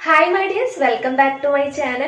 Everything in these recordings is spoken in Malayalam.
hi my dears welcome back to my channel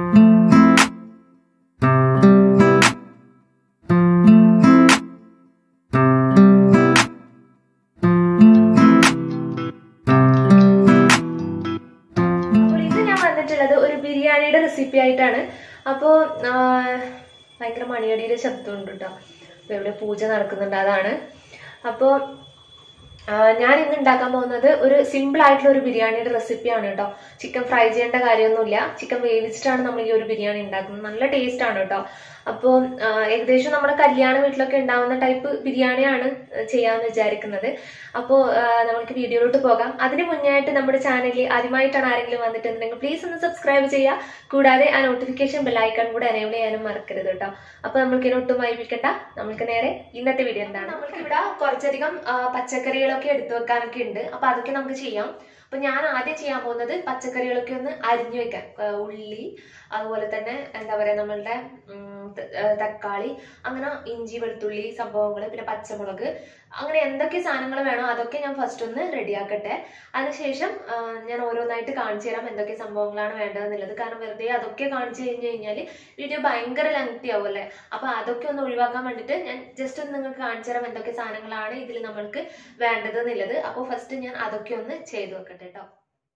അപ്പോൾ ഇത് ഞാൻ വന്നിട്ടുള്ളത് ഒരു ബിരിയാണിയുടെ റെസിപ്പി ആയിട്ടാണ് അപ്പോൾ ഭയങ്കര മണിയടിയുടെ ശബ്ദമുണ്ട് കേട്ടോ അപ്പോൾ ഇവിടെ പൂജ നടക്കുന്നുണ്ട് അതാണ് അപ്പോൾ ഞാൻ ഇന്ന് ഉണ്ടാക്കാൻ പോകുന്നത് ഒരു സിമ്പിൾ ആയിട്ടുള്ള ഒരു ബിരിയാണിയുടെ റെസിപ്പിയാണ് കേട്ടോ ചിക്കൻ ഫ്രൈ ചെയ്യേണ്ട കാര്യമൊന്നുമില്ല ചിക്കൻ വേവിച്ചിട്ടാണ് നമ്മൾ ഈ ഒരു ബിരിയാണി ഉണ്ടാക്കുന്നത് നല്ല ടേസ്റ്റ് ആണ് കേട്ടോ അപ്പോൾ ഏകദേശം നമ്മുടെ കല്യാണ വീട്ടിലൊക്കെ ഉണ്ടാവുന്ന ടൈപ്പ് ബിരിയാണിയാണ് ചെയ്യാമെന്ന് വിചാരിക്കുന്നത് അപ്പോൾ നമുക്ക് വീഡിയോയിലോട്ട് പോകാം അതിന് മുന്നേ ആയിട്ട് നമ്മുടെ ചാനലിൽ ആദ്യമായിട്ടാണ് ആരെങ്കിലും വന്നിട്ടുണ്ടെങ്കിൽ പ്ലീസ് ഒന്ന് സബ്സ്ക്രൈബ് ചെയ്യുക കൂടാതെ ആ നോട്ടിഫിക്കേഷൻ ബെല്ലൈക്കൺ കൂടെ എനേബിൾ ചെയ്യാനും മറക്കരുത് കേട്ടോ അപ്പോൾ നമ്മൾക്ക് ഇനി ഒട്ടും വൈകിക്കണ്ട നമുക്ക് നേരെ ഇന്നത്തെ വീഡിയോ എന്താണ് നമ്മൾക്ക് ഇവിടെ കുറച്ചധികം ആ, പച്ചക്കറികളൊക്കെ എടുത്തു വെക്കാനൊക്കെ ഉണ്ട് അപ്പോൾ അതൊക്കെ നമുക്ക് ചെയ്യാം അപ്പൊ ഞാൻ ആദ്യം ചെയ്യാൻ പോകുന്നത് പച്ചക്കറികളൊക്കെ ഒന്ന് അരിഞ്ഞു വെക്കാൻ ആ, ഉള്ളി അതുപോലെ തന്നെ എന്താ പറയാ നമ്മളുടെ ഉം, ത- ആ, തക്കാളി അങ്ങനെ ഇഞ്ചി വെളുത്തുള്ളി സംഭവങ്ങൾ പിന്നെ പച്ചമുളക് അങ്ങനെ എന്തൊക്കെ സാധനങ്ങൾ വേണോ അതൊക്കെ ഞാൻ ഫസ്റ്റ് ഒന്ന് റെഡിയാക്കട്ടെ അതിനുശേഷം ആ, ഞാൻ ഓരോന്നായിട്ട് കാണിച്ചു തരാം എന്തൊക്കെ സംഭവങ്ങളാണ് വേണ്ടതെന്നുള്ളത് കാരണം വെറുതെ അതൊക്കെ കാണിച്ചു കഴിഞ്ഞു കഴിഞ്ഞാൽ വീഡിയോ ഭയങ്കര ലെങ്തി ആവും അല്ലേ അപ്പൊ അതൊക്കെ ഒന്ന് ഒഴിവാക്കാൻ വേണ്ടിയിട്ട് ഞാൻ ജസ്റ്റ് ഒന്ന് നിങ്ങൾക്ക് കാണിച്ചു തരാം എന്തൊക്കെ സാധനങ്ങളാണ് ഇതിൽ നമ്മൾക്ക് വേണ്ടത് എന്നുള്ളത് അപ്പോൾ ഫസ്റ്റ് ഞാൻ അതൊക്കെ ഒന്ന് ചെയ്തു വെക്കട്ടെ കേട്ടോ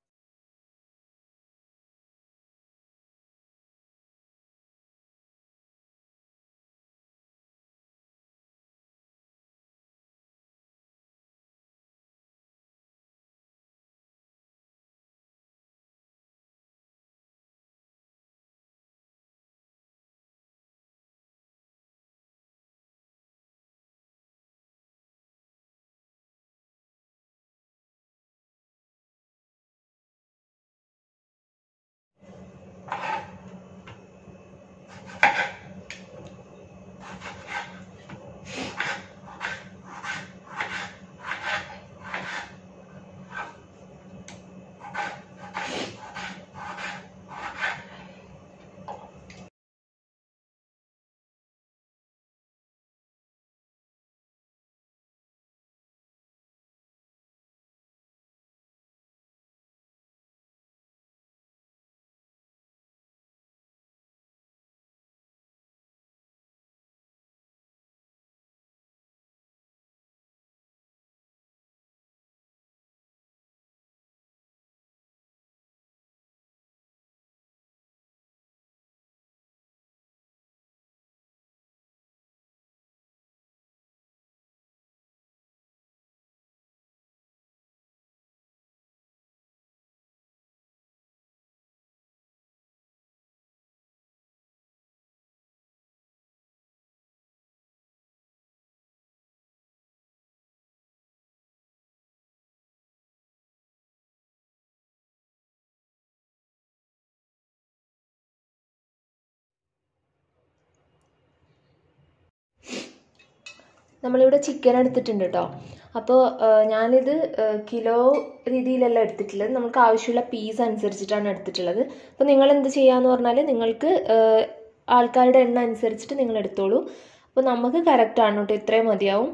നമ്മളിവിടെ ചിക്കൻ എടുത്തിട്ടുണ്ട് കേട്ടോ അപ്പോൾ ഞാനിത് ഏഹ്, കിലോ രീതിയിലല്ല എടുത്തിട്ടുള്ളത് നമുക്ക് ആവശ്യമുള്ള പീസ് അനുസരിച്ചിട്ടാണ് എടുത്തിട്ടുള്ളത് അപ്പോൾ നിങ്ങൾ എന്ത് ചെയ്യാന്ന് പറഞ്ഞാൽ നിങ്ങൾക്ക് ഏഹ്, ആൾക്കാരുടെ എണ്ണം അനുസരിച്ചിട്ട് നിങ്ങൾ എടുത്തോളൂ അപ്പോൾ നമുക്ക് കറക്റ്റ് ആണ് കേട്ടോ ഇത്രയും മതിയാവും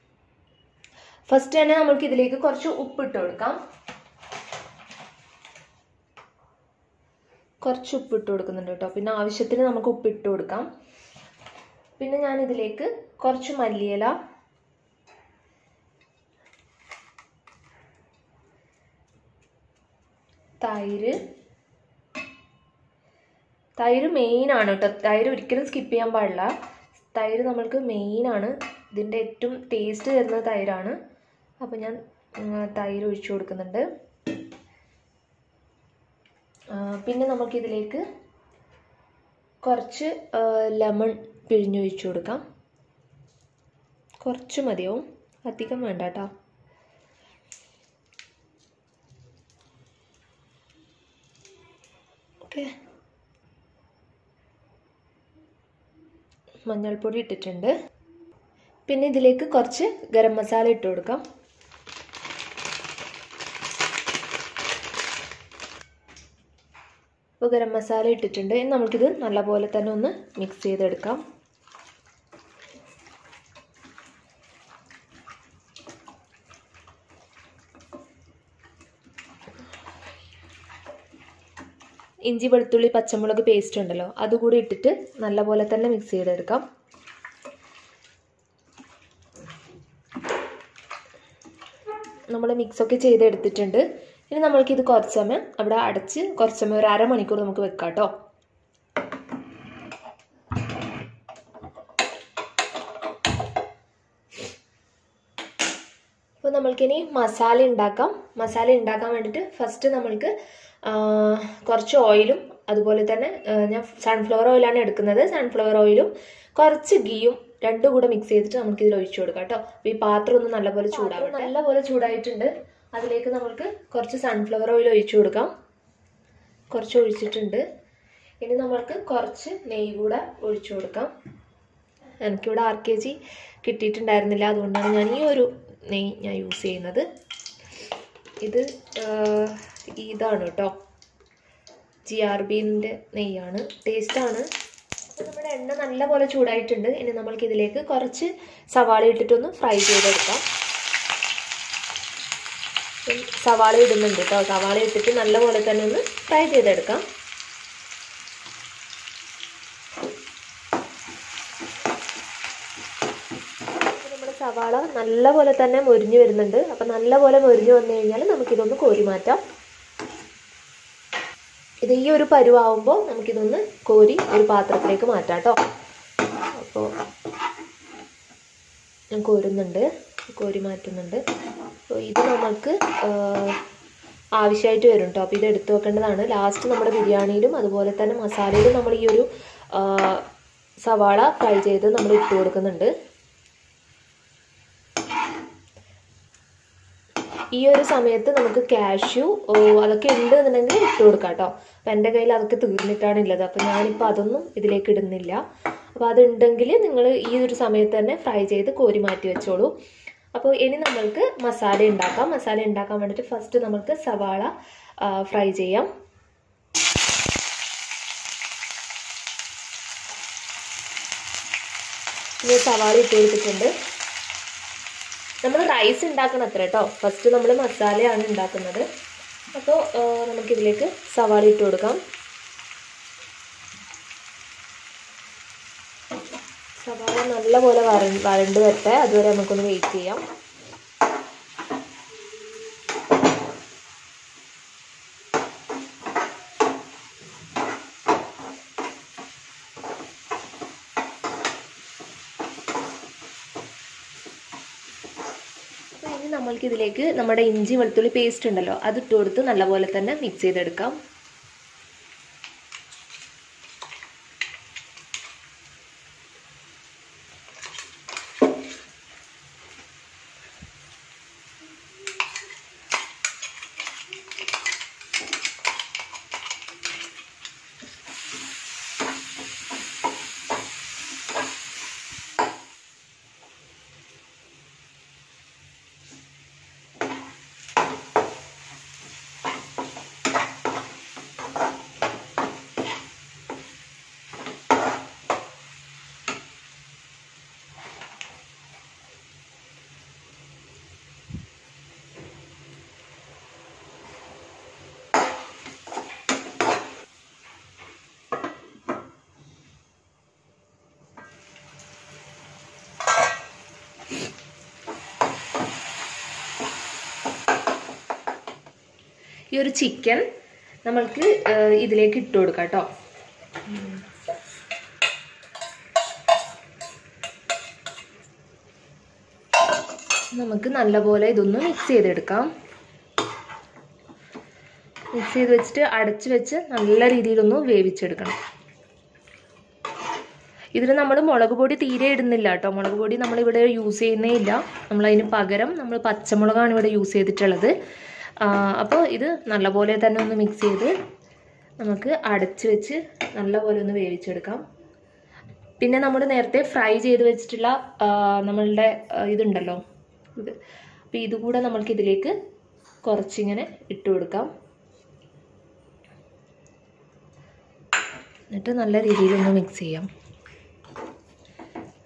ഫസ്റ്റ് തന്നെ നമുക്ക് ഇതിലേക്ക് കുറച്ച് ഉപ്പിട്ട് കൊടുക്കാം കുറച്ച് ഉപ്പിട്ട് കൊടുക്കുന്നുണ്ട് കേട്ടോ പിന്നെ ആവശ്യത്തിന് നമുക്ക് ഉപ്പിട്ട് കൊടുക്കാം പിന്നെ ഞാൻ ഇതിലേക്ക് കുറച്ച് മല്ലിയില തൈര് തൈര് മെയിൻ ആണ് കേട്ടോ തൈര് ഒരിക്കലും സ്കിപ്പ് ചെയ്യാൻ പാടില്ല തൈര് നമ്മൾക്ക് മെയിൻ ആണ് ഇതിൻ്റെ ഏറ്റവും ടേസ്റ്റ് തരുന്നത് തൈരാണ് അപ്പോൾ ഞാൻ ഉം, തൈര് ഒഴിച്ചു കൊടുക്കുന്നുണ്ട് ആ, പിന്നെ നമുക്കിതിലേക്ക് കുറച്ച് ലെമൺ പിഴിഞ്ഞൊഴിച്ചു കൊടുക്കാം കുറച്ച് മതിയാവും അധികം വേണ്ട കേട്ടോ ഓക്കെ മഞ്ഞൾപ്പൊടി ഇട്ടിട്ടുണ്ട് പിന്നെ ഇതിലേക്ക് കുറച്ച് ഗരം മസാല ഇട്ട് കൊടുക്കാം ഇപ്പോൾ ഗരം മസാല ഇട്ടിട്ടുണ്ട് ഇനി നമുക്കിത് നല്ലപോലെ തന്നെ ഒന്ന് മിക്സ് ചെയ്തെടുക്കാം ഇഞ്ചി വെളുത്തുള്ളി പച്ചമുളക് പേസ്റ്റ് ഉണ്ടല്ലോ അതുകൂടി ഇട്ടിട്ട് നല്ലപോലെ തന്നെ മിക്സ് ചെയ്തെടുക്കാം നമ്മൾ മിക്സൊക്കെ ചെയ്തെടുത്തിട്ടുണ്ട് ഇനി നമ്മൾക്ക് ഇത് കുറച്ച് സമയം അവിടെ അടച്ച് കുറച്ച് സമയം ഒരു അരമണിക്കൂർ നമുക്ക് വെക്കാം കേട്ടോ അപ്പോൾ നമ്മൾക്കിനി മസാല ഉണ്ടാക്കാം മസാല ഉണ്ടാക്കാൻ വേണ്ടിയിട്ട് ഫസ്റ്റ് നമ്മൾക്ക് ആ, കുറച്ച് ഓയിലും അതുപോലെ തന്നെ ആ, ഞാൻ സൺഫ്ലവർ ഓയിലാണ് എടുക്കുന്നത് സൺഫ്ലവർ ഓയിലും കുറച്ച് ഗീയും രണ്ടും കൂടെ മിക്സ് ചെയ്തിട്ട് നമുക്ക് ഇതിൽ ഒഴിച്ചു കൊടുക്കാം കേട്ടോ അപ്പോൾ ഈ പാത്രം ഒന്ന് നല്ലപോലെ ചൂടാവും നല്ലപോലെ ചൂടായിട്ടുണ്ട് അതിലേക്ക് നമ്മൾക്ക് കുറച്ച് സൺഫ്ലവർ ഓയിൽ ഒഴിച്ചു കൊടുക്കാം കുറച്ച് ഒഴിച്ചിട്ടുണ്ട് ഇനി നമ്മൾക്ക് കുറച്ച് നെയ്യ് കൂടെ ഒഴിച്ചു കൊടുക്കാം എനിക്കിവിടെ ആർ കെ ജി കിട്ടിയിട്ടുണ്ടായിരുന്നില്ല അതുകൊണ്ടാണ് ഞാൻ ഈ ഒരു നെയ്യ് ഞാൻ യൂസ് ചെയ്യുന്നത് ഇത് ആ, ഇതാണ് കേട്ടോ ജി ആർ ബിൻ്റെ നെയ്യാണ് ടേസ്റ്റാണ് നമ്മുടെ എണ്ണ നല്ലപോലെ ചൂടായിട്ടുണ്ട് ഇനി നമ്മൾക്ക് ഇതിലേക്ക് കുറച്ച് സവാള ഇട്ടിട്ടൊന്ന് ഫ്രൈ ചെയ്തെടുക്കാം ഉം, സവാള ഇടുന്നുണ്ട് കേട്ടോ സവാള ഇട്ടിട്ട് നല്ലപോലെ തന്നെ ഒന്ന് ഫ്രൈ ചെയ്തെടുക്കാം അപ്പോൾ നമ്മുടെ സവാള നല്ലപോലെ തന്നെ മൊരിഞ്ഞു വരുന്നുണ്ട് അപ്പം നല്ലപോലെ മൊരിഞ്ഞു വന്നു കഴിഞ്ഞാൽ നമുക്കിതൊന്ന് കോരി മാറ്റാം ഇത് ഈ ഒരു പരുവാകുമ്പോൾ നമുക്കിതൊന്ന് കോരി ഒരു പാത്രത്തിലേക്ക് മാറ്റാം കേട്ടോ അപ്പോൾ ഞാൻ കോരുന്നുണ്ട് കോരി മാറ്റുന്നുണ്ട് അപ്പോൾ ഇത് നമുക്ക് ആവശ്യമായിട്ട് വരും കേട്ടോ അപ്പോൾ ഇത് എടുത്തു വെക്കേണ്ടതാണ് ലാസ്റ്റ് നമ്മുടെ ബിരിയാണിയിലും അതുപോലെ തന്നെ മസാലയിലും നമ്മൾ ഈ ഒരു ആ, സവാള ഫ്രൈ ചെയ്ത് നമ്മൾ ഇട്ട് കൊടുക്കുന്നുണ്ട് ഈ ഒരു സമയത്ത് നമുക്ക് കാഷ്യൂ ഓ, അതൊക്കെ ഉണ്ട് എന്നുണ്ടെങ്കിൽ ഇട്ട് കൊടുക്കാം കേട്ടോ അപ്പം എൻ്റെ കയ്യിൽ അതൊക്കെ തീർന്നിട്ടാണ് ഉള്ളത് അപ്പം ഞാനിപ്പോൾ അതൊന്നും ഇതിലേക്ക് ഇടുന്നില്ല അപ്പോൾ അതുണ്ടെങ്കിൽ നിങ്ങൾ ഈ ഒരു സമയത്ത് തന്നെ ഫ്രൈ ചെയ്ത് കോരി മാറ്റി വെച്ചോളൂ അപ്പോൾ ഇനി നമ്മൾക്ക് മസാല ഉണ്ടാക്കാം മസാല ഉണ്ടാക്കാൻ വേണ്ടിയിട്ട് ഫസ്റ്റ് നമുക്ക് സവാള ഫ്രൈ ചെയ്യാം ഇനി സവാള ഇട്ട് കൊടുത്തിട്ടുണ്ട് നമ്മൾ റൈസ് ഉണ്ടാക്കണം അത്ര കേട്ടോ ഫസ്റ്റ് നമ്മൾ മസാലയാണ് ഉണ്ടാക്കുന്നത് അപ്പോൾ നമുക്കിതിലേക്ക് സവാള ഇട്ട് കൊടുക്കാം സവാള നല്ലപോലെ വര വരണ്ട് വരട്ടെ അതുവരെ നമുക്കൊന്ന് വെയിറ്റ് ചെയ്യാം അപ്പോൾ ഇനി നമ്മൾക്ക് ഇതിലേക്ക് നമ്മുടെ ഇഞ്ചി വെളുത്തുള്ളി പേസ്റ്റ് ഉണ്ടല്ലോ അത് ഇട്ട് കൊടുത്ത് നല്ലപോലെ തന്നെ മിക്സ് ചെയ്തെടുക്കാം ഈ ഒരു ചിക്കൻ നമ്മൾക്ക് ഏഹ്, ഇതിലേക്ക് ഇട്ട് കൊടുക്കാം കേട്ടോ നമുക്ക് നല്ലപോലെ ഇതൊന്ന് മിക്സ് ചെയ്തെടുക്കാം മിക്സ് ചെയ്ത് വെച്ചിട്ട് അടച്ച് വെച്ച് നല്ല രീതിയിലൊന്ന് വേവിച്ചെടുക്കണം ഇതിൽ നമ്മൾ മുളക് പൊടി തീരെ ഇടുന്നില്ല കേട്ടോ മുളക് പൊടി നമ്മളിവിടെ യൂസ് ചെയ്യുന്നേ ഇല്ല നമ്മളതിന് പകരം നമ്മൾ പച്ചമുളകാണ് ഇവിടെ യൂസ് ചെയ്തിട്ടുള്ളത് അപ്പോൾ ഇത് നല്ലപോലെ തന്നെ ഒന്ന് മിക്സ് ചെയ്ത് നമുക്ക് അടച്ച് വെച്ച് നല്ലപോലെ ഒന്ന് വേവിച്ചെടുക്കാം പിന്നെ നമ്മൾ നേരത്തെ ഫ്രൈ ചെയ്ത് വെച്ചിട്ടുള്ള ആ, നമ്മളുടെ ആ, ഇതുണ്ടല്ലോ ഇത് അപ്പോൾ ഇതുകൂടെ നമ്മൾക്ക് ഇതിലേക്ക് കുറച്ചിങ്ങനെ ഇട്ട് കൊടുക്കാം എന്നിട്ട് നല്ല രീതിയിലൊന്ന് മിക്സ് ചെയ്യാം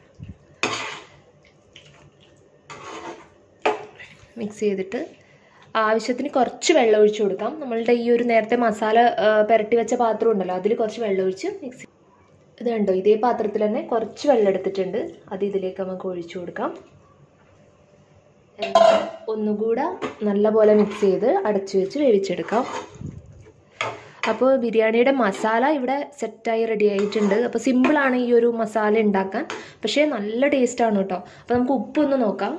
മിക്സ് ചെയ്തിട്ട് ആവശ്യത്തിന് കുറച്ച് വെള്ളം ഒഴിച്ചു കൊടുക്കാം നമ്മളുടെ ഈ ഒരു നേരത്തെ മസാല ആ, പുരട്ടി വെച്ച പാത്രം ഉണ്ടല്ലോ അതിൽ കുറച്ച് വെള്ളം ഒഴിച്ച് മിക്സ് ഇത് കണ്ടോ ഇതേ പാത്രത്തിൽ തന്നെ കുറച്ച് വെള്ളം എടുത്തിട്ടുണ്ട് അത് ഇതിലേക്ക് നമുക്ക് ഒഴിച്ചു കൊടുക്കാം എന്നിട്ട് ഒന്നുകൂടെ നല്ലപോലെ മിക്സ് ചെയ്ത് അടച്ചു വെച്ച് വേവിച്ചെടുക്കാം അപ്പോൾ ബിരിയാണിയുടെ മസാല ഇവിടെ സെറ്റായി റെഡി ആയിട്ടുണ്ട് അപ്പോൾ സിമ്പിളാണ് ഈ ഒരു മസാല ഉണ്ടാക്കാൻ പക്ഷേ നല്ല ടേസ്റ്റാണ് കേട്ടോ അപ്പോൾ നമുക്ക് ഉപ്പൊന്ന് നോക്കാം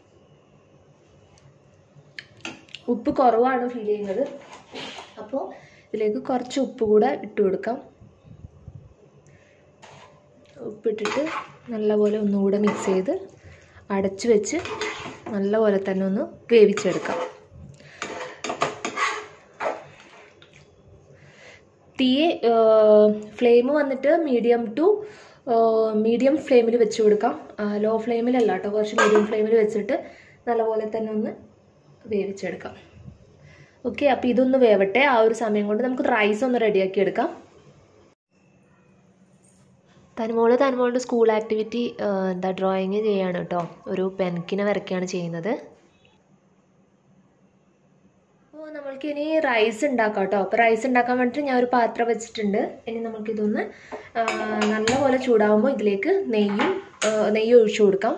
ഉപ്പ് കുറവാണ് ഫീൽ ചെയ്യുന്നത് അപ്പോൾ ഇതിലേക്ക് കുറച്ച് ഉപ്പ് കൂടെ ഇട്ട് കൊടുക്കാം ഉപ്പിട്ടിട്ട് നല്ലപോലെ ഒന്നുകൂടെ മിക്സ് ചെയ്ത് അടച്ചു വെച്ച് നല്ലപോലെ തന്നെ ഒന്ന് വേവിച്ചെടുക്കാം തീ ഫ്ലെയിം വന്നിട്ട് മീഡിയം ടു മീഡിയം ഫ്ലെയിമിൽ വെച്ച് കൊടുക്കാം ലോ ഫ്ലെയിമിലല്ല കേട്ടോ കുറച്ച് മീഡിയം ഫ്ലെയിമിൽ വെച്ചിട്ട് നല്ലപോലെ തന്നെ ഒന്ന് വേവിച്ചെടുക്കാം ഓക്കെ അപ്പോൾ ഇതൊന്ന് വേവട്ടെ ആ ഒരു സമയം കൊണ്ട് നമുക്ക് റൈസ് ഒന്ന് റെഡിയാക്കി എടുക്കാം തനുമോള് തനുമോളുടെ സ്കൂൾ ആക്ടിവിറ്റി എന്താ ഡ്രോയിങ് ചെയ്യാണ് കേട്ടോ ഒരു പെൻകിനെ വരയ്ക്കുകയാണ് ചെയ്യുന്നത് അപ്പോൾ നമ്മൾക്ക് ഇനി റൈസ് ഉണ്ടാക്കാം കേട്ടോ അപ്പോൾ റൈസ് ഉണ്ടാക്കാൻ വേണ്ടിയിട്ട് ഞാൻ ഒരു പാത്രം വെച്ചിട്ടുണ്ട് ഇനി നമുക്കിതൊന്ന് ആ, നല്ലപോലെ ചൂടാകുമ്പോൾ ഇതിലേക്ക് നെയ്യും ആ, നെയ്യ് ഒഴിച്ചു കൊടുക്കാം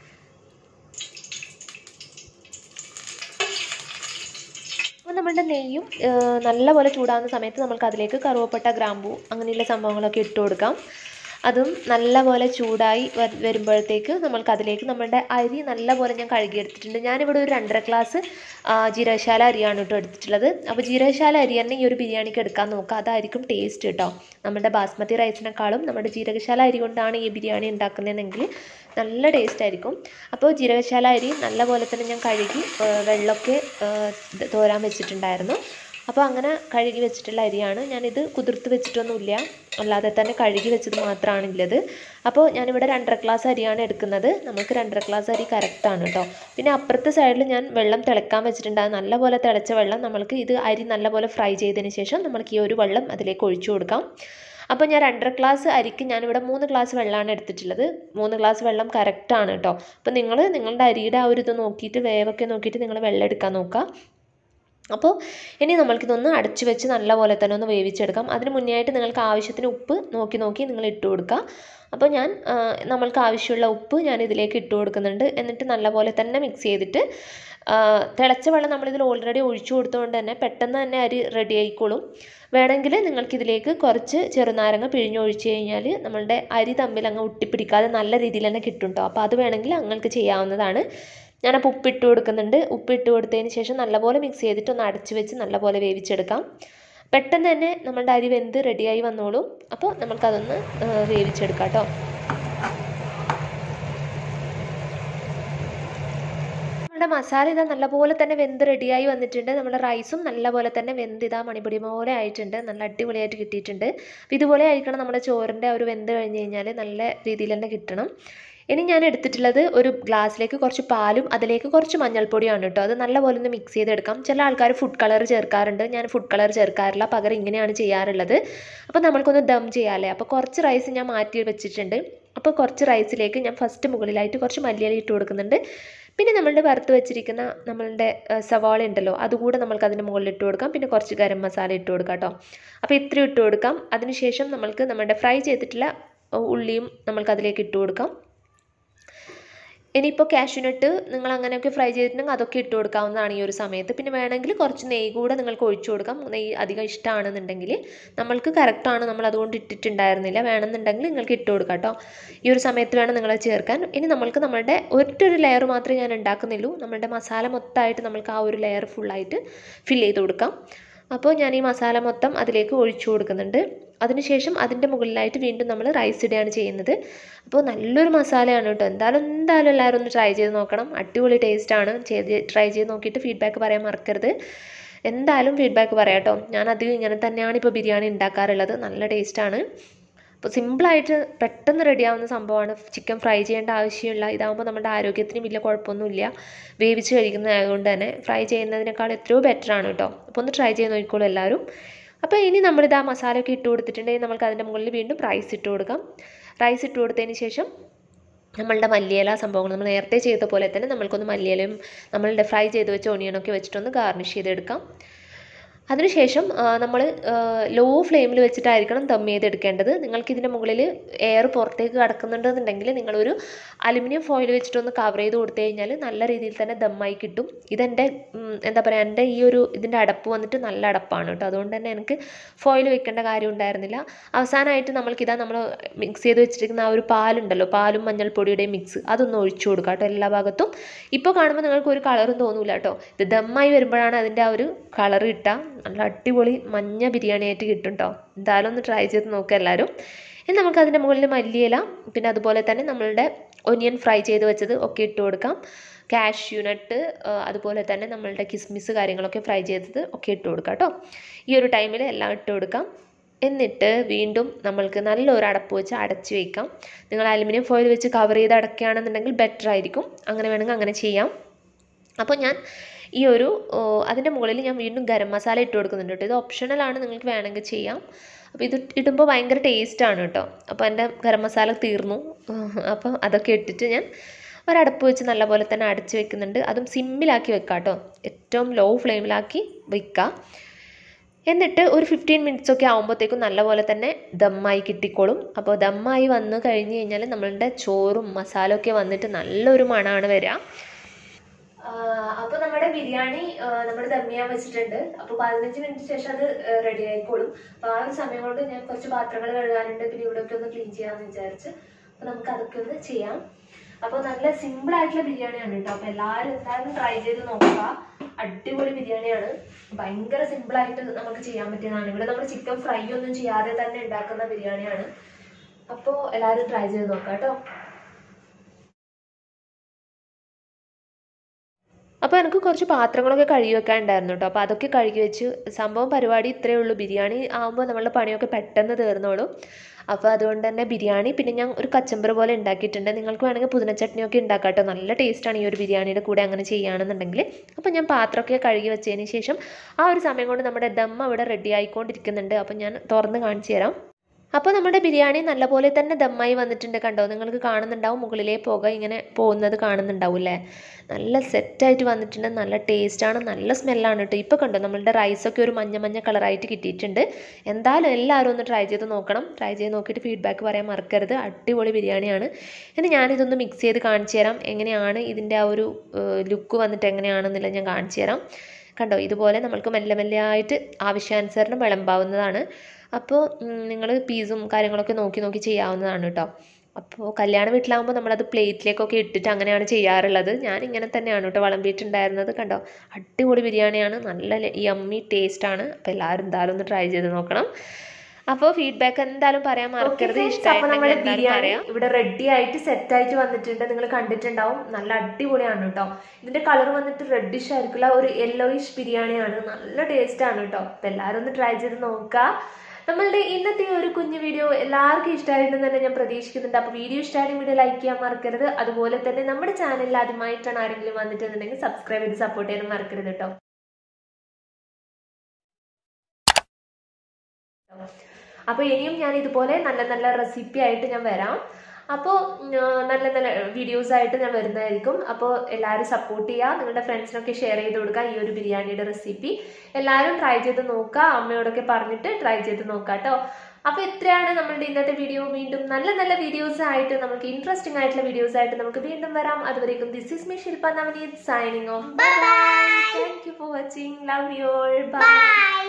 അപ്പോൾ നമ്മളുടെ നെയ്യും ആ, നല്ലപോലെ ചൂടാകുന്ന സമയത്ത് നമുക്ക് അതിലേക്ക് കറുവപ്പട്ട ഗ്രാമ്പൂ അങ്ങനെയുള്ള സംഭവങ്ങളൊക്കെ ഇട്ട് കൊടുക്കാം അതും നല്ലപോലെ ചൂടായി വ- വരുമ്പോഴത്തേക്ക് നമ്മൾക്ക് അതിലേക്ക് നമ്മളുടെ അരി നല്ലപോലെ ഞാൻ കഴുകിയെടുത്തിട്ടുണ്ട് ഞാനിവിടെ ഒരു രണ്ടര ഗ്ലാസ് ആ, ജീരകശാല അരിയാണ് കേട്ടോ എടുത്തിട്ടുള്ളത് അപ്പോൾ ജീരകശാല അരി തന്നെ ഈ ഒരു ബിരിയാണിക്ക് എടുക്കാൻ നോക്കുക അതായിരിക്കും ടേസ്റ്റ് കേട്ടോ നമ്മുടെ ബാസ്മതി റൈസിനേക്കാളും നമ്മുടെ ജീരകശാല അരി കൊണ്ടാണ് ഈ ബിരിയാണി ഉണ്ടാക്കുന്നതെങ്കിൽ നല്ല ടേസ്റ്റ് ആയിരിക്കും അപ്പോൾ ജീരകശാല അരി നല്ലപോലെ തന്നെ ഞാൻ കഴുകി ആ, വെള്ളമൊക്കെ ആ, ഇത് തോരാൻ വെച്ചിട്ടുണ്ടായിരുന്നു അപ്പോൾ അങ്ങനെ കഴുകി വെച്ചിട്ടുള്ള അരിയാണ് ഞാനിത് കുതിർത്ത് വെച്ചിട്ടൊന്നുമില്ല അല്ലാതെ തന്നെ കഴുകി വെച്ചത് മാത്രമാണ് ഉള്ളത് അപ്പോൾ ഞാനിവിടെ രണ്ടര ഗ്ലാസ് അരിയാണ് എടുക്കുന്നത് നമുക്ക് രണ്ടര ഗ്ലാസ് അരി കറക്റ്റാണ് കേട്ടോ പിന്നെ അപ്പുറത്തെ സൈഡിൽ ഞാൻ വെള്ളം തിളക്കാൻ വെച്ചിട്ടുണ്ട് അത് നല്ലപോലെ തിളച്ച വെള്ളം നമ്മൾക്ക് ഇത് അരി നല്ലപോലെ ഫ്രൈ ചെയ്തതിന് ശേഷം നമുക്ക് ഈ ഒരു വെള്ളം അതിലേക്ക് ഒഴിച്ചു കൊടുക്കാം അപ്പോൾ ഞാൻ രണ്ടര ഗ്ലാസ് അരിക്ക് ഞാനിവിടെ മൂന്ന് ഗ്ലാസ് വെള്ളമാണ് എടുത്തിട്ടുള്ളത് മൂന്ന് ഗ്ലാസ് വെള്ളം കറക്റ്റാണ് കേട്ടോ അപ്പോൾ നിങ്ങൾ നിങ്ങളുടെ അരിയുടെ ആ ഒരു ഇത് നോക്കിയിട്ട് വേവൊക്കെ നോക്കിയിട്ട് നിങ്ങൾ വെള്ളം എടുക്കാൻ നോക്കുക അപ്പോൾ ഇനി നമ്മൾക്കിതൊന്ന് അടച്ചു വെച്ച് നല്ലപോലെ തന്നെ ഒന്ന് വേവിച്ചെടുക്കാം അതിന് മുന്നേ ആയിട്ട് നിങ്ങൾക്ക് ആവശ്യത്തിന് ഉപ്പ് നോക്കി നോക്കി നിങ്ങൾ ഇട്ട് കൊടുക്കുക അപ്പോൾ ഞാൻ ആ, നമ്മൾക്ക് ആവശ്യമുള്ള ഉപ്പ് ഞാൻ ഇതിലേക്ക് ഇട്ട് കൊടുക്കുന്നുണ്ട് എന്നിട്ട് നല്ലപോലെ തന്നെ മിക്സ് ചെയ്തിട്ട് ആ, തിളച്ച വെള്ളം നമ്മളിതിൽ ഓൾറെഡി ഒഴിച്ചു കൊടുത്തുകൊണ്ട് തന്നെ പെട്ടെന്ന് തന്നെ അരി റെഡി ആയിക്കോളും വേണമെങ്കിൽ നിങ്ങൾക്കിതിലേക്ക് കുറച്ച് ചെറുനാരങ്ങ പിഴിഞ്ഞൊഴിച്ച് കഴിഞ്ഞാൽ നമ്മളുടെ അരി തമ്മിൽ അങ്ങ് ഒട്ടിപ്പിടിക്കാതെ നല്ല രീതിയിൽ തന്നെ കിട്ടും കേട്ടോ അപ്പോൾ അത് വേണമെങ്കിൽ നിങ്ങൾക്ക് ചെയ്യാവുന്നതാണ് ഞാനപ്പോൾ ഉപ്പിട്ട് കൊടുക്കുന്നുണ്ട് ഉപ്പിട്ട് കൊടുത്തതിന് ശേഷം നല്ലപോലെ മിക്സ് ചെയ്തിട്ട് ഒന്ന് അടച്ച് വെച്ച് നല്ലപോലെ വേവിച്ചെടുക്കാം പെട്ടെന്ന് തന്നെ നമ്മളുടെ അരി വെന്ത് റെഡിയായി വന്നോളും അപ്പോൾ നമുക്കതൊന്ന് ആ, വേവിച്ചെടുക്കാം കേട്ടോ നമ്മുടെ മസാല ഇതാ നല്ലപോലെ തന്നെ വെന്ത് റെഡിയായി വന്നിട്ടുണ്ട് നമ്മുടെ റൈസും നല്ലപോലെ തന്നെ വെന്ത് ഇതാ മണിപ്പൊടി പോലെ ആയിട്ടുണ്ട് നല്ല അടിപൊളിയായിട്ട് കിട്ടിയിട്ടുണ്ട് അപ്പോൾ ഇതുപോലെ ആയിരിക്കണം നമ്മുടെ ചോറിൻ്റെ ആ ഒരു വെന്ത് കഴിഞ്ഞ് കഴിഞ്ഞാൽ നല്ല രീതിയിൽ തന്നെ കിട്ടണം ഇനി ഞാൻ എടുത്തിട്ടുള്ളത് ഒരു ഗ്ലാസ്സിലേക്ക് കുറച്ച് പാലും അതിലേക്ക് കുറച്ച് മഞ്ഞൾപ്പൊടിയാണ് കേട്ടോ അത് നല്ലപോലെ ഒന്ന് മിക്സ് ചെയ്തെടുക്കാം ചില ആൾക്കാർ ഫുഡ് കളർ ചേർക്കാറുണ്ട് ഞാൻ ഫുഡ് കളർ ചേർക്കാറില്ല പകരം ഇങ്ങനെയാണ് ചെയ്യാറുള്ളത് അപ്പോൾ നമ്മൾക്കൊന്ന് ദം ചെയ്യാമല്ലേ അപ്പോൾ കുറച്ച് റൈസ് ഞാൻ മാറ്റി വെച്ചിട്ടുണ്ട് അപ്പോൾ കുറച്ച് റൈസിലേക്ക് ഞാൻ ഫസ്റ്റ് മുകളിലായിട്ട് കുറച്ച് മല്ലിയില ഇട്ട് കൊടുക്കുന്നുണ്ട് പിന്നെ നമ്മളുടെ വറുത്ത് വെച്ചിരിക്കുന്ന നമ്മളുടെ ആ, സവാള ഉണ്ടല്ലോ അതുകൂടെ നമ്മൾക്ക് അതിൻ്റെ മുകളിൽ ഇട്ട് കൊടുക്കാം പിന്നെ കുറച്ച് ഗരം മസാല ഇട്ട് കൊടുക്കാം കേട്ടോ അപ്പോൾ ഇത്രയും ഇട്ട് കൊടുക്കാം അതിനുശേഷം നമ്മൾക്ക് നമ്മുടെ ഫ്രൈ ചെയ്തിട്ടുള്ള ആ, ഉള്ളിയും നമ്മൾക്ക് അതിലേക്ക് ഇട്ട് കൊടുക്കാം ഇനിയിപ്പോൾ കാഷ്യൂനട്ട് നിങ്ങൾ അങ്ങനെയൊക്കെ ഫ്രൈ ചെയ്തിട്ടുണ്ടെങ്കിൽ അതൊക്കെ ഇട്ട് കൊടുക്കാവുന്നതാണ് ഈ ഒരു സമയത്ത് പിന്നെ വേണമെങ്കിൽ കുറച്ച് നെയ്യ് കൂടെ നിങ്ങൾക്ക് ഒഴിച്ചു കൊടുക്കാം നെയ്യ് അധികം ഇഷ്ടമാണെന്നുണ്ടെങ്കിൽ നമ്മൾക്ക് കറക്റ്റാണ് നമ്മൾ അതുകൊണ്ട് ഇട്ടിട്ടുണ്ടായിരുന്നില്ല വേണമെന്നുണ്ടെങ്കിൽ നിങ്ങൾക്ക് ഇട്ട് കൊടുക്കാം കേട്ടോ ഈ ഒരു സമയത്ത് വേണം നിങ്ങൾ ചേർക്കാൻ ഇനി നമ്മൾക്ക് നമ്മളുടെ ഒറ്റൊരു ലെയർ മാത്രമേ ഞാൻ ഉണ്ടാക്കുന്നുള്ളൂ നമ്മളുടെ മസാല മൊത്തമായിട്ട് നമ്മൾക്ക് ആ ഒരു ലെയർ ഫുള്ളായിട്ട് ഫിൽ ചെയ്ത് കൊടുക്കാം അപ്പോൾ ഞാൻ ഈ മസാല മൊത്തം അതിലേക്ക് ഒഴിച്ചു കൊടുക്കുന്നുണ്ട് അതിനുശേഷം അതിൻ്റെ മുകളിലായിട്ട് വീണ്ടും നമ്മൾ റൈസ് ഇടുകയാണ് ചെയ്യുന്നത് അപ്പോൾ നല്ലൊരു മസാലയാണ് കേട്ടോ എന്തായാലും എന്തായാലും എല്ലാവരും ഒന്ന് ട്രൈ ചെയ്ത് നോക്കണം അടിപൊളി ടേസ്റ്റാണ് ചെയ്ത് ട്രൈ ചെയ്ത് നോക്കിയിട്ട് ഫീഡ്ബാക്ക് പറയാൻ മറക്കരുത് എന്തായാലും ഫീഡ്ബാക്ക് പറയാം കേട്ടോ ഞാൻ അധികം ഇങ്ങനെ തന്നെയാണ് ഇപ്പോൾ ബിരിയാണി ഉണ്ടാക്കാറുള്ളത് നല്ല ടേസ്റ്റാണ് അപ്പോൾ സിമ്പിളായിട്ട് പെട്ടെന്ന് റെഡിയാവുന്ന സംഭവമാണ് ചിക്കൻ ഫ്രൈ ചെയ്യേണ്ട ആവശ്യമില്ല ഇതാകുമ്പോൾ നമ്മുടെ ആരോഗ്യത്തിന് വലിയ കുഴപ്പമൊന്നുമില്ല വേവിച്ച് കഴിക്കുന്നതായതുകൊണ്ട് തന്നെ ഫ്രൈ ചെയ്യുന്നതിനേക്കാൾ എത്രയോ ബെറ്ററാണ് കേട്ടോ അപ്പോൾ ഒന്ന് ട്രൈ ചെയ്ത് നോക്കിക്കോളൂ എല്ലാവരും അപ്പോൾ ഇനി നമ്മളിത് ആ മസാലയൊക്കെ ഇട്ട് കൊടുത്തിട്ടുണ്ടെങ്കിൽ നമുക്ക് അതിൻ്റെ മുകളിൽ വീണ്ടും റൈസ് ഇട്ട് കൊടുക്കാം റൈസ് ഇട്ട് കൊടുത്തതിന് ശേഷം നമ്മളുടെ മല്ലിയില സംഭവങ്ങൾ നമ്മൾ നേരത്തെ ചെയ്ത പോലെ തന്നെ നമ്മൾക്കൊന്ന് മല്ലിയിലയും നമ്മളുടെ ഫ്രൈ ചെയ്ത് വെച്ച ഒണിയനൊക്കെ വെച്ചിട്ടൊന്ന് ഗാർണിഷ് ചെയ്തെടുക്കാം അതിനുശേഷം നമ്മൾ ലോ ഫ്ലെയിമിൽ വെച്ചിട്ടായിരിക്കണം ദം ചെയ്തെടുക്കേണ്ടത് നിങ്ങൾക്ക് ഇതിൻ്റെ മുകളിൽ എയർ പുറത്തേക്ക് കടക്കുന്നുണ്ടെന്നുണ്ടെങ്കിൽ നിങ്ങളൊരു അലുമിനിയം ഫോയിൽ വെച്ചിട്ടൊന്ന് കവർ ചെയ്ത് കൊടുത്തു കഴിഞ്ഞാൽ നല്ല രീതിയിൽ തന്നെ ദമ്മായി കിട്ടും ഇതെൻ്റെ ഉം, എന്താ പറയുക എൻ്റെ ഈ ഒരു ഇതിൻ്റെ അടപ്പ് വന്നിട്ട് നല്ല അടപ്പാണ് കേട്ടോ അതുകൊണ്ട് തന്നെ എനിക്ക് ഫോയിൽ വെക്കേണ്ട കാര്യം ഉണ്ടായിരുന്നില്ല അവസാനമായിട്ട് നമ്മൾക്കിതാ നമ്മൾ മിക്സ് ചെയ്ത് വെച്ചിരിക്കുന്ന ആ ഒരു പാലുണ്ടല്ലോ പാലും മഞ്ഞൾപ്പൊടിയുടെയും മിക്സ് അതൊന്ന് ഒഴിച്ചു കൊടുക്കുക കേട്ടോ എല്ലാ ഭാഗത്തും ഇപ്പോൾ കാണുമ്പോൾ നിങ്ങൾക്ക് ഒരു കളറും തോന്നൂല കേട്ടോ ഇത് ദമ്മായി വരുമ്പോഴാണ് അതിൻ്റെ ആ ഒരു കളർ കിട്ടുക നല്ല അടിപൊളി മഞ്ഞ ബിരിയാണി ആയിട്ട് കിട്ടും കേട്ടോ എന്തായാലും ഒന്ന് ട്രൈ ചെയ്ത് നോക്കുക എല്ലാവരും ഇനി നമുക്ക് അതിൻ്റെ മുകളിൽ മല്ലിയില പിന്നെ അതുപോലെ തന്നെ നമ്മളുടെ ഒനിയൻ ഫ്രൈ ചെയ്ത് വെച്ചത് ഒക്കെ ഇട്ട് കൊടുക്കാം കാഷ്യൂ നട്ട് അതുപോലെ തന്നെ നമ്മളുടെ കിസ്മിസ് കാര്യങ്ങളൊക്കെ ഫ്രൈ ചെയ്തത് ഒക്കെ ഇട്ട് കൊടുക്കാം കേട്ടോ ഈ ഒരു ടൈമിൽ എല്ലാം ഇട്ട് കൊടുക്കാം എന്നിട്ട് വീണ്ടും നമ്മൾക്ക് നല്ലൊരു അടപ്പ് വെച്ച് അടച്ച് വയ്ക്കാം നിങ്ങൾ അലുമിനിയം ഫോയിൽ വെച്ച് കവർ ചെയ്ത് അടയ്ക്കുകയാണെന്നുണ്ടെങ്കിൽ ബെറ്റർ ആയിരിക്കും അങ്ങനെ വേണമെങ്കിൽ അങ്ങനെ ചെയ്യാം അപ്പോൾ ഞാൻ ഈ ഒരു അതിൻ്റെ മുകളിൽ ഞാൻ വീണ്ടും ഗരം മസാല ഇട്ട് കൊടുക്കുന്നുണ്ട് കേട്ടോ ഇത് ഓപ്ഷണലാണ് നിങ്ങൾക്ക് വേണമെങ്കിൽ ചെയ്യാം അപ്പോൾ ഇത് ഇടുമ്പോൾ ഭയങ്കര ടേസ്റ്റാണ് കേട്ടോ അപ്പോൾ എൻ്റെ ഗരം മസാല തീർന്നു അപ്പോൾ അതൊക്കെ ഇട്ടിട്ട് ഞാൻ ഒരടപ്പ് വെച്ച് നല്ലപോലെ തന്നെ അടച്ച് വെക്കുന്നുണ്ട് അതും സിമ്മിലാക്കി വെക്കാം കേട്ടോ ഏറ്റവും ലോ ഫ്ലെയിമിലാക്കി വെക്കുക എന്നിട്ട് ഒരു ഫിഫ്റ്റീൻ മിനിറ്റ്സ് ഒക്കെ ആകുമ്പോഴത്തേക്കും നല്ലപോലെ തന്നെ ദമ്മായി കിട്ടിക്കോളും അപ്പോൾ ദമ്മായി വന്നു കഴിഞ്ഞ് കഴിഞ്ഞാൽ നമ്മളുടെ ചോറും മസാല ഒക്കെ വന്നിട്ട് നല്ലൊരു മണമാണ് വരിക അപ്പോൾ നമ്മുടെ ബിരിയാണി നമ്മൾ ദം ചെയ്യാൻ വെച്ചിട്ടുണ്ട് അപ്പോൾ പതിനഞ്ച് മിനിറ്റ് ശേഷം അത് റെഡി ആയിക്കോളും അപ്പോൾ ആ ഒരു സമയം കൊണ്ട് ഞാൻ കുറച്ച് പാത്രങ്ങൾ കഴുകാനുണ്ട് പിന്നെ ഇവിടെയൊക്കെ ഒന്ന് ക്ലീൻ ചെയ്യാമെന്ന് വിചാരിച്ച് അപ്പോൾ നമുക്ക് അതൊക്കെ ഒന്ന് ചെയ്യാം അപ്പോൾ നല്ല സിമ്പിൾ ആയിട്ടുള്ള ബിരിയാണിയാണ് കേട്ടോ അപ്പോൾ എല്ലാവരും എന്തായാലും ട്രൈ ചെയ്ത് നോക്കുക അടിപൊളി ബിരിയാണിയാണ് ഭയങ്കര സിമ്പിൾ ആയിട്ട് നമുക്ക് ചെയ്യാൻ പറ്റിയതാണ് ഇവിടെ നമ്മൾ ചിക്കൻ ഫ്രൈ ഒന്നും ചെയ്യാതെ തന്നെ ഉണ്ടാക്കുന്ന ബിരിയാണിയാണ് അപ്പോൾ എല്ലാവരും ട്രൈ ചെയ്ത് നോക്കാം കേട്ടോ അപ്പോൾ എനിക്ക് കുറച്ച് പാത്രങ്ങളൊക്കെ കഴുകി വെക്കാനുണ്ടായിരുന്നു കേട്ടോ അപ്പോൾ അതൊക്കെ കഴുകി വെച്ച് സംഭവം പരിപാടി ഇത്രയേ ഉള്ളൂ ബിരിയാണി ആകുമ്പോൾ നമ്മളുടെ പണിയൊക്കെ പെട്ടെന്ന് തീർന്നോളും അപ്പോൾ അതുകൊണ്ട് തന്നെ ബിരിയാണി പിന്നെ ഞാൻ ഒരു കച്ചമ്പർ പോലെ ഉണ്ടാക്കിയിട്ടുണ്ട് നിങ്ങൾക്ക് വേണമെങ്കിൽ പുതിന ചട്നിയൊക്കെ ഉണ്ടാക്കാം കേട്ടോ നല്ല ടേസ്റ്റാണ് ഈ ഒരു ബിരിയാണിയുടെ കൂടെ അങ്ങനെ ചെയ്യുകയാണെന്നുണ്ടെങ്കിൽ അപ്പോൾ ഞാൻ പാത്രമൊക്കെ കഴുകി വെച്ചതിന് ശേഷം ആ ഒരു സമയം കൊണ്ട് നമ്മുടെ ദം അവിടെ റെഡി ആയിക്കൊണ്ടിരിക്കുന്നുണ്ട് അപ്പോൾ ഞാൻ തുറന്ന് കാണിച്ചു തരാം അപ്പോൾ നമ്മുടെ ബിരിയാണി നല്ലപോലെ തന്നെ ദമ്മായി വന്നിട്ടുണ്ട് കണ്ടോ നിങ്ങൾക്ക് കാണുന്നുണ്ടാവും മുകളിലേ പുക ഇങ്ങനെ പോകുന്നത് കാണുന്നുണ്ടാവും അല്ലേ നല്ല സെറ്റായിട്ട് വന്നിട്ടുണ്ട് നല്ല ടേസ്റ്റാണ് നല്ല സ്മെല്ലാണ് കേട്ടോ ഇപ്പോൾ കണ്ടോ നമ്മളുടെ റൈസൊക്കെ ഒരു മഞ്ഞ മഞ്ഞ കളറായിട്ട് കിട്ടിയിട്ടുണ്ട് എന്തായാലും എല്ലാവരും ഒന്ന് ട്രൈ ചെയ്ത് നോക്കണം ട്രൈ ചെയ്ത് നോക്കിയിട്ട് ഫീഡ്ബാക്ക് പറയാൻ മറക്കരുത് അടിപൊളി ബിരിയാണിയാണ് ഇനി ഞാനിതൊന്ന് മിക്സ് ചെയ്ത് കാണിച്ചു തരാം എങ്ങനെയാണ് ഇതിൻ്റെ ആ ഒരു ലുക്ക് വന്നിട്ട് എങ്ങനെയാണെന്നുള്ളത് ഞാൻ കാണിച്ചു തരാം കണ്ടോ ഇതുപോലെ നമ്മൾക്ക് മെല്ലെ മെല്ലെ ആയിട്ട് ആവശ്യാനുസരണം വിളമ്പാവുന്നതാണ് അപ്പോൾ നിങ്ങൾ പീസും കാര്യങ്ങളൊക്കെ നോക്കി നോക്കി ചെയ്യാവുന്നതാണ് കേട്ടോ അപ്പോൾ കല്യാണ വീട്ടിലാകുമ്പോൾ നമ്മളത് പ്ലേറ്റിലേക്കൊക്കെ ഇട്ടിട്ട് അങ്ങനെയാണ് ചെയ്യാറുള്ളത് ഞാൻ ഇങ്ങനെ തന്നെയാണ് കേട്ടോ വിളമ്പിയിട്ടുണ്ടായിരുന്നത് കണ്ടോ അടിപൊളി ബിരിയാണിയാണ് നല്ല യമ്മി ടേസ്റ്റാണ് അപ്പോൾ എല്ലാവരും എന്തായാലും ഒന്ന് ട്രൈ ചെയ്ത് നോക്കണം അപ്പോൾ ഫീഡ്ബാക്ക് എന്തായാലും പറയാൻ മറക്കരുത് ഇഷ്ടമായി ബിരിയാണി ഇവിടെ റെഡി ആയിട്ട് സെറ്റ് ആയിട്ട് വന്നിട്ടുണ്ട് നിങ്ങൾ കണ്ടിട്ടുണ്ടാവും നല്ല അടിപൊളിയാണ് കേട്ടോ ഇതിന്റെ കളർ വന്നിട്ട് റെഡിഷ് ആയിരിക്കില്ല ഒരു യെല്ലോയിഷ് ബിരിയാണിയാണ് നല്ല ടേസ്റ്റ് ആണ് കേട്ടോ അപ്പൊ എല്ലാവരും ഒന്ന് ട്രൈ ചെയ്ത് നോക്കുക നമ്മളുടെ ഇന്നത്തെ ഈ ഒരു കുഞ്ഞു വീഡിയോ എല്ലാവർക്കും ഇഷ്ടമായിട്ടുണ്ടെന്ന് തന്നെ ഞാൻ പ്രതീക്ഷിക്കുന്നുണ്ട് അപ്പോൾ വീഡിയോ ഇഷ്ടമായാലും വീഡിയോ ലൈക്ക് ചെയ്യാൻ മറക്കരുത് അതുപോലെ തന്നെ നമ്മുടെ ചാനലിൽ ആദ്യമായിട്ടാണ് ആരെങ്കിലും വന്നിട്ടുണ്ടെങ്കിൽ സബ്സ്ക്രൈബ് ചെയ്ത് സപ്പോർട്ട് ചെയ്യാനും മറക്കരുത് കേട്ടോ അപ്പോൾ ഇനിയും ഞാൻ ഇതുപോലെ നല്ല നല്ല റെസിപ്പി ആയിട്ട് ഞാൻ വരാം അപ്പോൾ നല്ല നല്ല വീഡിയോസ് ആയിട്ട് ഞാൻ വരുന്നതായിരിക്കും അപ്പോൾ എല്ലാവരും സപ്പോർട്ട് ചെയ്യുക നിങ്ങളുടെ ഫ്രണ്ട്സിനൊക്കെ ഷെയർ ചെയ്ത് കൊടുക്കുക ഈ ഒരു ബിരിയാണിയുടെ റെസിപ്പി എല്ലാവരും ട്രൈ ചെയ്ത് നോക്കുക അമ്മയോടൊക്കെ പറഞ്ഞിട്ട് ട്രൈ ചെയ്ത് നോക്കുക കേട്ടോ അപ്പോൾ ഇത്രയാണ് നമ്മളുടെ ഇന്നത്തെ വീഡിയോ വീണ്ടും നല്ല നല്ല വീഡിയോസ് ആയിട്ട് നമുക്ക് ഇൻട്രസ്റ്റിംഗ് ആയിട്ടുള്ള വീഡിയോസ് ആയിട്ട് നമുക്ക് വീണ്ടും വരാം അതുവരേക്കും this is me Shilpa Navaneeth signing off bye thank you for watching love you all by